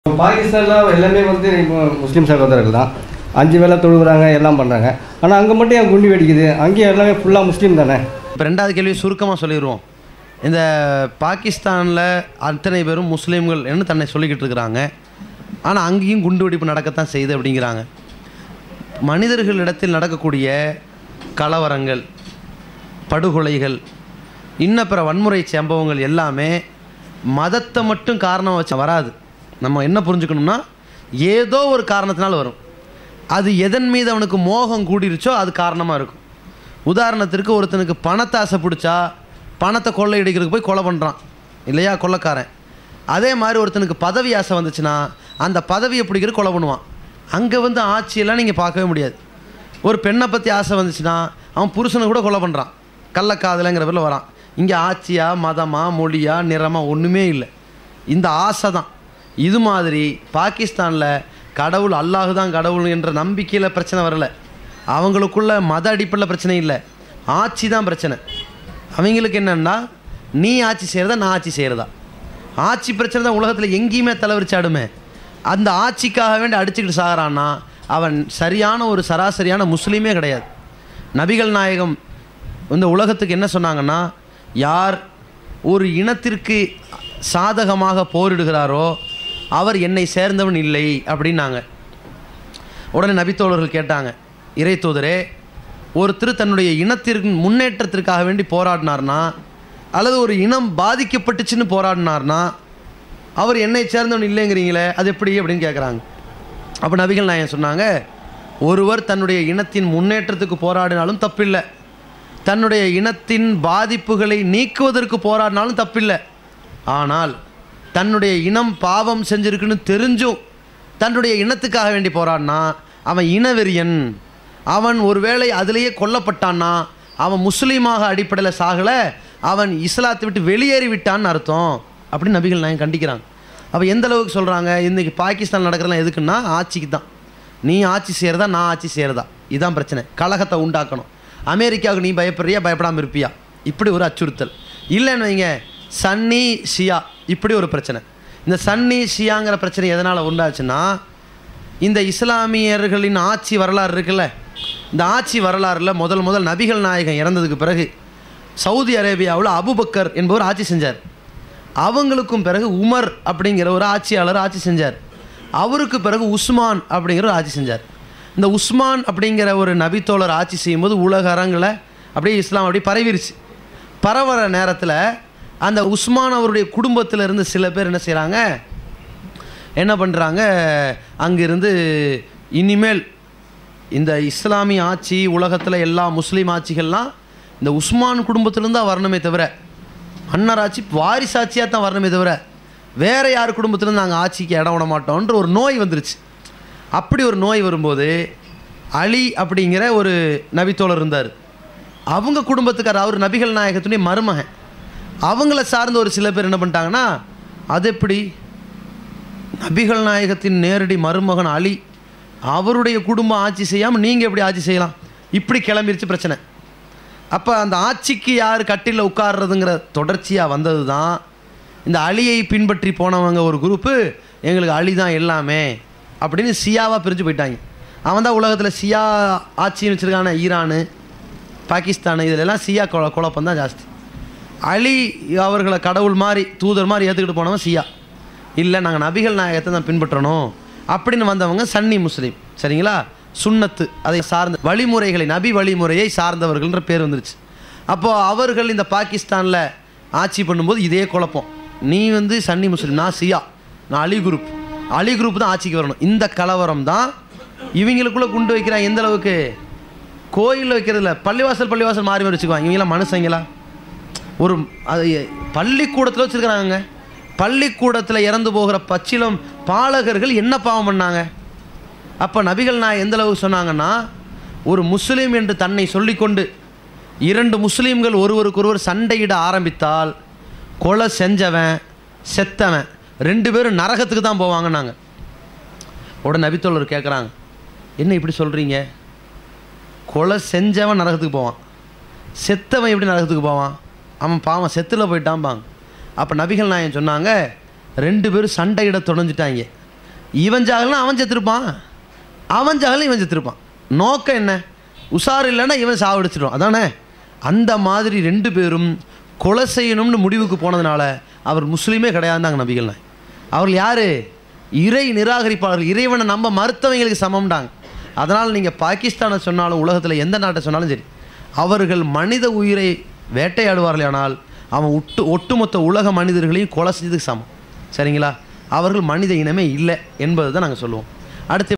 பாகிஸ்தானில் எல்லாமே வந்து இப்போ முஸ்லீம் சகோதரர்கள் தான் அஞ்சு வேளை தொழுகிறாங்க எல்லாம் பண்ணுறாங்க ஆனால் அங்கே மட்டும் ஏன் குண்டு வெடிக்குது அங்கேயும் எல்லாமே ஃபுல்லாக முஸ்லீம் தானே இப்போ ரெண்டாவது கேள்வி சுருக்கமாக சொல்லிடுவோம் இந்த பாகிஸ்தானில் அத்தனை பேரும் முஸ்லீம்கள் என்று தன்னை சொல்லிக்கிட்டு இருக்கிறாங்க ஆனால் அங்கேயும் குண்டு வெடிப்பு நடக்கத்தான் செய்யுது அப்படிங்கிறாங்க மனிதர்களிடத்தில் நடக்கக்கூடிய கலவரங்கள் படுகொலைகள் இன்ன பிற வன்முறை சம்பவங்கள் எல்லாமே மதத்தை மட்டும் காரணம் வச்சு வராது நம்ம என்ன புரிஞ்சுக்கணும்னா ஏதோ ஒரு காரணத்தினால வரும் அது எதன் மீது அவனுக்கு மோகம் கூடிருச்சோ அது காரணமாக இருக்கும் உதாரணத்திற்கு ஒருத்தனுக்கு பணத்தை ஆசை பிடிச்சா பணத்தை கொள்ளையடிக்கிறதுக்கு போய் கொலை பண்ணுறான் இல்லையா கொள்ளைக்காரன் அதே மாதிரி ஒருத்தனுக்கு பதவி ஆசை வந்துச்சுன்னா அந்த பதவியை பிடிக்கிற கொலை பண்ணுவான் அங்கே வந்து ஆட்சியெல்லாம் நீங்கள் பார்க்கவே முடியாது ஒரு பெண்ணை பற்றி ஆசை வந்துச்சுன்னா அவன் புருஷனை கூட கொலை பண்ணுறான் கள்ளக்காதலைங்கிற பேரில் வரான் இங்கே ஆட்சியா மதமா மொழியா நிறமா ஒன்றுமே இல்லை இந்த ஆசை தான் இது மாதிரி பாகிஸ்தானில் கடவுள் அல்லாஹ் தான் கடவுள் என்ற நம்பிக்கையில் பிரச்சனை வரல அவங்களுக்குள்ள மத அடிப்படையில் பிரச்சனை இல்லை ஆட்சி தான் பிரச்சனை அவங்களுக்கு என்னன்னா நீ ஆட்சி செய்கிறதா நான் ஆட்சி செய்கிறதா ஆட்சி பிரச்சனை தான் உலகத்தில் எங்கேயுமே தலைவரிச்சாடுமே அந்த ஆட்சிக்காக வேண்டி அடிச்சுக்கிட்டு சாகிறான்னா அவன் சரியான ஒரு சராசரியான முஸ்லீமே கிடையாது நபிகள் நாயகம் இந்த உலகத்துக்கு என்ன சொன்னாங்கன்னா யார் ஒரு இனத்திற்கு சாதகமாக போரிடுகிறாரோ அவர் என்னை சேர்ந்தவன் இல்லை அப்படின்னாங்க உடனே நபித்தோழர்கள் கேட்டாங்க இறை தூதரே ஒருத்தர் தன்னுடைய இனத்திற்கு முன்னேற்றத்திற்காக வேண்டி போராடினார்னா அல்லது ஒரு இனம் பாதிக்கப்பட்டுச்சுன்னு போராடினார்னா அவர் என்னை சேர்ந்தவன் இல்லைங்கிறீங்களே அது எப்படி அப்படின்னு கேட்குறாங்க அப்போ நபிகள் நாயகம் சொன்னாங்க ஒருவர் தன்னுடைய இனத்தின் முன்னேற்றத்துக்கு போராடினாலும் தப்பில்லை தன்னுடைய இனத்தின் பாதிப்புகளை நீக்குவதற்கு போராடினாலும் தப்பில்லை ஆனால் தன்னுடைய இனம் பாவம் செஞ்சிருக்குன்னு தெரிஞ்சும் தன்னுடைய இனத்துக்காக வேண்டி போராடினா அவன் இனவெறியன் அவன் ஒருவேளை அதிலேயே கொல்லப்பட்டான்னா அவன் முஸ்லீமாக அடிப்படையில் சாகலை அவன் இஸ்லாத்தை விட்டு வெளியேறி விட்டான்னு அர்த்தம் அப்படின்னு நபிகள் நாயகம் கண்டிக்கிறாங்க அப்போ எந்த அளவுக்கு சொல்கிறாங்க இன்றைக்கி பாகிஸ்தான் நடக்கிறதுலாம் எதுக்குன்னா ஆட்சிக்கு தான் நீ ஆட்சி செய்கிறதா நான் ஆட்சி செய்கிறதா இதுதான் பிரச்சனை கலகத்தை உண்டாக்கணும் அமெரிக்காவுக்கு நீ பயப்படுறியா பயப்படாமல் இருப்பியா இப்படி ஒரு அச்சுறுத்தல் இல்லைன்னு வைங்க சன்னி ஷியா இப்படி ஒரு பிரச்சனை இந்த சன்னி ஷியாங்கிற பிரச்சனை எதனால் உண்டாச்சுன்னா இந்த இஸ்லாமியர்களின் ஆட்சி வரலாறு இருக்குல்ல இந்த ஆட்சி வரலாறில் முதல் முதல் நபிகள் நாயகம் இறந்ததுக்கு பிறகு சவுதி அரேபியாவில் அபுபக்கர் என்பவர் ஆட்சி செஞ்சார் அவங்களுக்கும் பிறகு உமர் அப்படிங்கிற ஒரு ஆட்சியாளர் ஆட்சி செஞ்சார் அவருக்கு பிறகு உஸ்மான் அப்படிங்கிற ஒரு ஆட்சி செஞ்சார் இந்த உஸ்மான் அப்படிங்கிற ஒரு நபித்தோழர் ஆட்சி செய்யும்போது உலக அரங்கில் அப்படியே இஸ்லாம் அப்படியே பரவிருச்சு பரவற நேரத்தில் அந்த உஸ்மான் அவருடைய குடும்பத்தில் இருந்து சில பேர் என்ன செய்கிறாங்க என்ன பண்ணுறாங்க அங்கிருந்து இனிமேல் இந்த இஸ்லாமிய ஆட்சி உலகத்தில் எல்லா முஸ்லீம் ஆட்சிகள்லாம் இந்த உஸ்மான் குடும்பத்திலேருந்து தான் வரணுமே தவிர மன்னர் ஆட்சி வாரிசாட்சியாக தான் வரணுமே தவிர வேறு யார் குடும்பத்திலேருந்து நாங்கள் ஆட்சிக்கு இடம் விட மாட்டோன்ற ஒரு நோய் வந்துருச்சு அப்படி ஒரு நோய் வரும்போது அலி அப்படிங்கிற ஒரு நபித்தோழர் இருந்தார் அவங்க குடும்பத்துக்கார் அவர் நபிகள் நாயகத்துடைய மருமகன் அவங்கள சார்ந்த ஒரு சில பேர் என்ன பண்ணிட்டாங்கன்னா அது எப்படி நபிகள் நாயகத்தின் நேரடி மருமகன் அலி அவருடைய குடும்பம் ஆட்சி செய்யாமல் நீங்கள் எப்படி ஆட்சி செய்யலாம் இப்படி கிளம்பிருச்சு பிரச்சனை அப்போ அந்த ஆட்சிக்கு யார் கட்டிலில் உட்கார்றதுங்கிற தொடர்ச்சியாக வந்தது தான் இந்த அலியை பின்பற்றி போனவங்க ஒரு குரூப்பு எங்களுக்கு அலி தான் எல்லாமே அப்படின்னு சியாவாக பிரிஞ்சு போயிட்டாங்க அவன் தான் உலகத்தில் சியா ஆட்சின்னு வச்சுருக்கான ஈரானு பாகிஸ்தான் இதிலெல்லாம் சியா கொ குழப்பம் தான் ஜாஸ்தி அலி அவர்களை கடவுள் மாதிரி தூதர் மாதிரி ஏற்றுக்கிட்டு போனவன் சியா இல்லை நாங்கள் நபிகள் நாயகத்தை தான் பின்பற்றணும் அப்படின்னு வந்தவங்க சன்னி முஸ்லீம் சரிங்களா சுன்னத்து அதை சார்ந்த வழிமுறைகளை நபி வழிமுறையை சார்ந்தவர்கள்ன்ற பேர் வந்துருச்சு அப்போது அவர்கள் இந்த பாகிஸ்தானில் ஆட்சி பண்ணும்போது இதே குழப்பம் நீ வந்து சன்னி முஸ்லீம் நான் சியா நான் அலி குரூப் அலி குரூப் தான் ஆட்சிக்கு வரணும் இந்த கலவரம் தான் இவங்களுக்குள்ளே குண்டு வைக்கிறான் எந்த அளவுக்கு கோயிலில் வைக்கிறதுல பள்ளிவாசல் பள்ளிவாசல் மாறி மாறி வச்சுக்குவாங்க இவங்களாம் மனுஷங்களா ஒரு அது பள்ளிக்கூடத்தில் வச்சுருக்கிறாங்க பள்ளிக்கூடத்தில் இறந்து போகிற பச்சிலம் பாலகர்கள் என்ன பாவம் பண்ணாங்க அப்போ நபிகள் நான் எந்த அளவுக்கு சொன்னாங்கன்னா ஒரு முஸ்லீம் என்று தன்னை சொல்லிக்கொண்டு இரண்டு முஸ்லீம்கள் ஒருவருக்கொருவர் சண்டையிட ஆரம்பித்தால் கொலை செஞ்சவன் செத்தவன் ரெண்டு பேரும் நரகத்துக்கு தான் போவாங்கன்னாங்க உடனே நபித்தோழர் கேட்குறாங்க என்ன இப்படி சொல்கிறீங்க கொலை செஞ்சவன் நரகத்துக்கு போவான் செத்தவன் எப்படி நரகத்துக்கு போவான் அவன் பாவம் செத்துல போயிட்டான்பாங்க அப்போ நபிகள் நாயன் சொன்னாங்க ரெண்டு பேரும் சண்டையிட தொடஞ்சிட்டாங்க இவன் ஜாகல்னா அவன் செத்துருப்பான் அவன் ஜாகல் இவன் செத்துருப்பான் நோக்கம் என்ன உஷார் இல்லைன்னா இவன் சாவடிச்சிடுவான் அதானே அந்த மாதிரி ரெண்டு பேரும் கொலை செய்யணும்னு முடிவுக்கு போனதுனால அவர் முஸ்லீமே கிடையாதுந்தாங்க நபிகள் அவர்கள் யார் இறை நிராகரிப்பாளர்கள் இறைவனை நம்ப மறுத்தவங்களுக்கு சமம்டாங்க அதனால் நீங்கள் பாகிஸ்தானை சொன்னாலும் உலகத்தில் எந்த நாட்டை சொன்னாலும் சரி அவர்கள் மனித உயிரை வேட்டையாடுவார்கள் ஆனால் அவன் ஒட்டு ஒட்டுமொத்த உலக மனிதர்களையும் கொலை செய்ததுக்கு சமம் சரிங்களா அவர்கள் மனித இனமே இல்லை என்பது தான் நாங்கள் சொல்லுவோம் அடுத்து